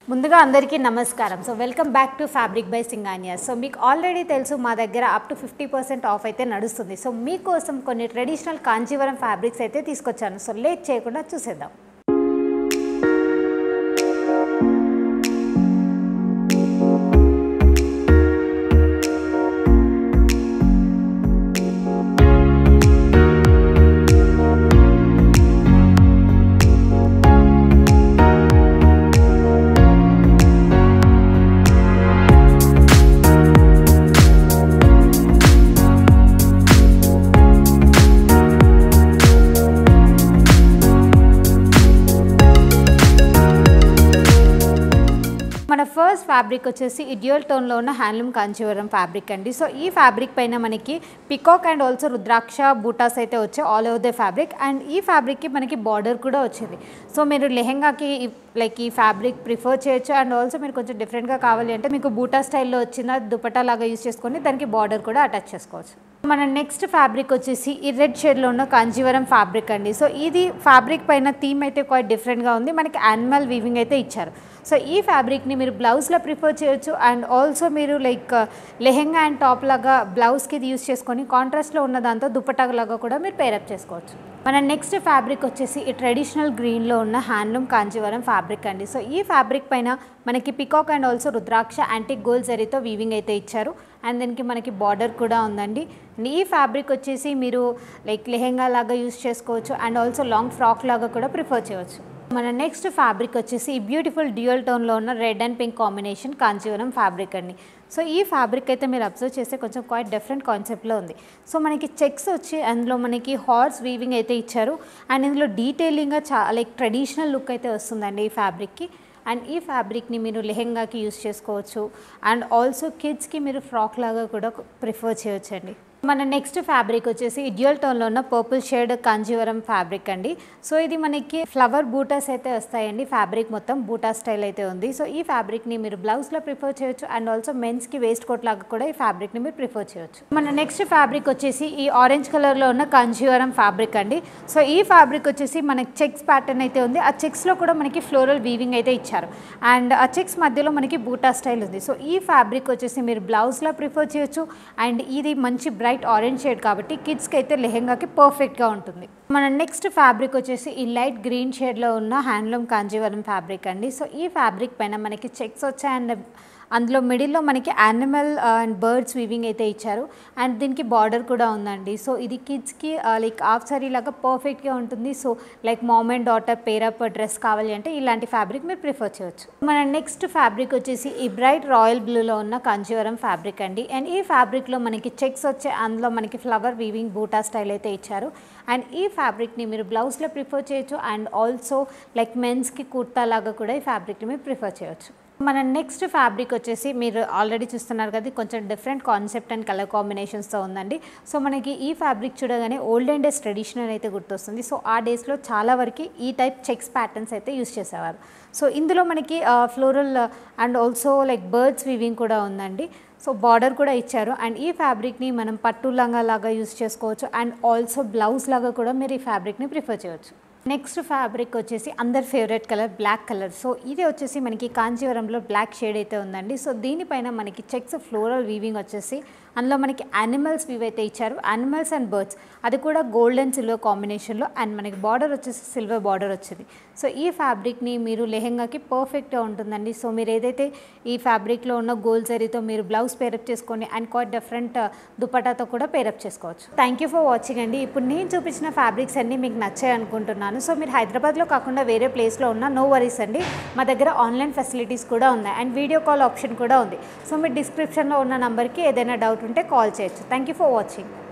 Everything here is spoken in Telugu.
ముందుగా అందరికీ నమస్కారం so welcome back to fabric by Singhania so మీకు ఆల్రెడీ తెలుసు మా దగ్గర up to fifty percent off అయితే నడుస్తుంది సో మీకోసం కొన్ని ట్రెడిషనల్ కాంచీవరం ఫ్యాబ్రిక్స్ అయితే తీసుకొచ్చాను సో లేట్ చేయకుండా చూసేద్దాం మన ఫస్ట్ ఫ్యాబ్రిక్ వచ్చేసి ఇడియల్ టోన్లో ఉన్న హ్యాండ్లూమ్ కాంచీవరం ఫ్యాబ్రిక్ అండి సో ఈ ఫ్యాబ్రిక్ పైన మనకి peacock and also rudraksha butas అయితే వచ్చాయి all over the fabric and ఈ ఫ్యాబ్రిక్కి మనకి బార్డర్ కూడా వచ్చింది సో మీరు లెహెంగాకి లైక్ ఈ ఫ్యాబ్రిక్ ప్రిఫర్ చేయొచ్చు అండ్ ఆల్సో మీరు కొంచెం డిఫరెంట్గా కావాలి అంటే మీకు బూటా స్టైల్లో వచ్చిన దుపట్టా లాగా యూస్ చేసుకొని దానికి బార్డర్ కూడా అటాచ్ చేసుకోవచ్చు మన నెక్స్ట్ ఫ్యాబ్రిక్ వచ్చేసి ఈ రెడ్ షేడ్లో ఉన్న కాంజీవరం ఫ్యాబ్రిక్ అండి సో ఇది ఫ్యాబ్రిక్ పైన థీమ్ అయితే క్వైట్ డిఫరెంట్గా ఉంది మనకి యానిమల్ వీవింగ్ అయితే ఇచ్చారు సో ఈ ఫ్యాబ్రిక్ని మీరు బ్లౌజ్లో ప్రిఫర్ చేయొచ్చు అండ్ ఆల్సో మీరు లైక్ లెహెంగా అండ్ టాప్ లాగా బ్లౌజ్కి ఇది యూస్ చేసుకొని కాంట్రాస్ట్లో ఉన్న దాంతో దుపట్టా లాగా కూడా మీరు పేరప్ చేసుకోవచ్చు మన నెక్స్ట్ ఫ్యాబ్రిక్ వచ్చేసి ఈ ట్రెడిషనల్ గ్రీన్లో ఉన్న హ్యాండ్లూమ్ కాంజీవరం ఫ్యాబ్రిక్ అండి సో ఈ ఫ్యాబ్రిక్ పైన మనకి peacock and also rudraksha antique gold జరీతో వీవింగ్ అయితే ఇచ్చారు అండ్ దానికి మనకి బార్డర్ కూడా ఉందండి అండ్ ఈ ఫ్యాబ్రిక్ వచ్చేసి మీరు లైక్ లెహెంగా లాగా యూస్ చేసుకోవచ్చు అండ్ ఆల్సో లాంగ్ ఫ్రాక్ లాగా కూడా ప్రిఫర్ చేయవచ్చు మన నెక్స్ట్ ఫ్యాబ్రిక్ వచ్చేసి ఈ బ్యూటిఫుల్ డ్యూయల్ టోన్లో ఉన్న red and pink combination Kanjeevaram fabric అండి సో ఈ ఫ్యాబ్రిక్ అయితే మీరు అబ్జర్వ్ చేస్తే కొంచెం క్వైట్ డిఫరెంట్ కాన్సెప్ట్లో ఉంది సో మనకి చెక్స్ వచ్చి అందులో మనకి హార్స్ వీవింగ్ అయితే ఇచ్చారు అండ్ ఇందులో డీటెయిలింగ్గా చా లైక్ ట్రెడిషనల్ లుక్ అయితే వస్తుందండి ఈ ఫ్యాబ్రిక్కి అండ్ ఈ ఫ్యాబ్రిక్ని మీరు లెహెంగాకి యూస్ చేసుకోవచ్చు అండ్ ఆల్సో కిడ్స్కి మీరు ఫ్రాక్ లాగా కూడా ప్రిఫర్ చేయొచ్చండి మన నెక్స్ట్ ఫ్యాబ్రిక్ వచ్చేసి డ్యూయల్ టోన్లో ఉన్న పర్పుల్ షేడ్ కాంజీవరం ఫ్యాబ్రిక్ అండి సో ఇది మనకి ఫ్లవర్ బూటాస్ అయితే వస్తాయండి ఫ్యాబ్రిక్ మొత్తం బూటా స్టైల్ అయితే ఉంది సో ఈ ఫ్యాబ్రిక్ని మీరు బ్లౌజ్లో ప్రిఫర్ చేయొచ్చు అండ్ ఆల్సో మెన్స్కి వేస్ట్ కోట్ లాగా కూడా ఈ ఫ్యాబ్రిక్ని మీరు ప్రిఫర్ చేయొచ్చు మన నెక్స్ట్ ఫ్యాబ్రిక్ వచ్చేసి ఈ ఆరెంజ్ కలర్లో ఉన్న కాంజీవరం ఫ్యాబ్రిక్ అండి సో ఈ ఫ్యాబ్రిక్ వచ్చేసి మనకి చెక్స్ ప్యాటర్న్ అయితే ఉంది ఆ చెక్స్లో కూడా మనకి ఫ్లోరల్ వీవింగ్ అయితే ఇచ్చారు అండ్ ఆ చెక్స్ మధ్యలో మనకి బూటా స్టైల్ ఉంది సో ఈ ఫ్యాబ్రిక్ వచ్చేసి మీరు బ్లౌజ్లో ప్రిఫర్ చేయొచ్చు అండ్ ఇది మంచి బ్రైట్ ఆరెంజ్ షేడ్ కాబట్టి కిడ్స్కి అయితే లెహెంగాకి పర్ఫెక్ట్గా ఉంటుంది మన నెక్స్ట్ ఫ్యాబ్రిక్ వచ్చేసి ఈ లైట్ గ్రీన్ షేడ్లో ఉన్న హ్యాండ్లూమ్ కాంజీవరం ఫ్యాబ్రిక్ అండి సో ఈ ఫ్యాబ్రిక్ పైన మనకి చెక్స్ వచ్చాయి అండ్ అందులో మిడిల్లో మనకి యానిమల్ అండ్ బర్డ్స్ వీవింగ్ అయితే ఇచ్చారు అండ్ దీనికి బార్డర్ కూడా ఉందండి సో ఇది కిడ్స్కి లైక్ హాఫ్ సారీ లాగా పర్ఫెక్ట్గా ఉంటుంది so like mom and daughter pair up dress కావాలి అంటే ఇలాంటి ఫ్యాబ్రిక్ మీరు ప్రిఫర్ చేయొచ్చు మన నెక్స్ట్ ఫ్యాబ్రిక్ వచ్చేసి ఈ బ్రైట్ రాయల్ బ్లూలో ఉన్న కాంజీవరం ఫ్యాబ్రిక్ అండి అండ్ ఈ ఫ్యాబ్రిక్లో మనకి చెక్స్ వచ్చే అందులో మనకి ఫ్లవర్ వీవింగ్ బూటా స్టైల్ అయితే ఇచ్చారు అండ్ ఈ ఫ్యాబ్రిక్ని మీరు బ్లౌజ్లో ప్రిఫర్ చేయొచ్చు అండ్ ఆల్సో లైక్ మెన్స్కి కుర్తా లాగా కూడా ఈ ఫ్యాబ్రిక్ని మీరు ప్రిఫర్ చేయొచ్చు మన నెక్స్ట్ ఫ్యాబ్రిక్ వచ్చేసి మీరు ఆల్రెడీ చూస్తున్నారు కదా కొంచెం డిఫరెంట్ కాన్సెప్ట్ అండ్ కలర్ కాంబినేషన్స్తో ఉందండి సో మనకి ఈ ఫ్యాబ్రిక్ చూడగానే ఓల్డెన్ డేస్ ట్రెడిషనల్ అయితే గుర్తొస్తుంది సో ఆ డేస్లో చాలా వరకు ఈ టైప్ చెక్స్ ప్యాటర్న్స్ అయితే యూస్ చేసేవారు సో ఇందులో మనకి floral and also like birds weaving కూడా ఉందండి సో బార్డర్ కూడా ఇచ్చారు అండ్ ఈ ఫ్యాబ్రిక్ని మనం పట్టు లంగా లాగా యూస్ చేసుకోవచ్చు అండ్ ఆల్సో బ్లౌజ్ లాగా కూడా మీరు ఈ ఫ్యాబ్రిక్ని ప్రిఫర్ చేయవచ్చు నెక్స్ట్ ఫ్యాబ్రిక్ వచ్చేసి అందరి favourite colour black colour so ఇది వచ్చేసి మనకి కాంచీవరంలో బ్లాక్ షేడ్ అయితే ఉందండి సో దీనిపైన మనకి చెక్స్ ఫ్లోరల్ వీవింగ్ వచ్చేసి అందులో మనకి యానిమల్స్ వీవ్ అయితే ఇచ్చారు యానిమల్స్ అండ్ బర్డ్స్ అది కూడా గోల్డ్ అండ్ సిల్వర్ కాంబినేషన్లో అండ్ మనకి బార్డర్ వచ్చేసి సిల్వర్ బార్డర్ వచ్చింది సో ఈ ఫ్యాబ్రిక్ని మీరు లెహెంగాకి పర్ఫెక్ట్గా ఉంటుందండి సో మీరు ఏదైతే ఈ ఫ్యాబ్రిక్లో ఉన్న గోల్డ్ జరీతో మీరు బ్లౌజ్ పేరప్ చేసుకొని అండ్ క్వాట్ డిఫరెంట్ దుపటాతో కూడా పేరప్ చేసుకోవచ్చు థ్యాంక్ యూ ఫర్ వాచింగ్ అండి ఇప్పుడు నేను చూపించిన ఫ్యాబ్రిక్స్ అన్నీ మీకు నచ్చాయి అనుకుంటున్నాను సో మీరు హైదరాబాద్లో కాకుండా వేరే ప్లేస్లో ఉన్న నో వరీస్ అండి మా దగ్గర ఆన్లైన్ ఫెసిలిటీస్ కూడా ఉన్నాయి అండ్ వీడియో కాల్ ఆప్షన్ కూడా ఉంది సో మీరు డిస్క్రిప్షన్లో ఉన్న నెంబర్కి ఏదైనా డౌట్ ఉంటే కాల్ చేయొచ్చు థ్యాంక్ యూ ఫర్ వాచింగ్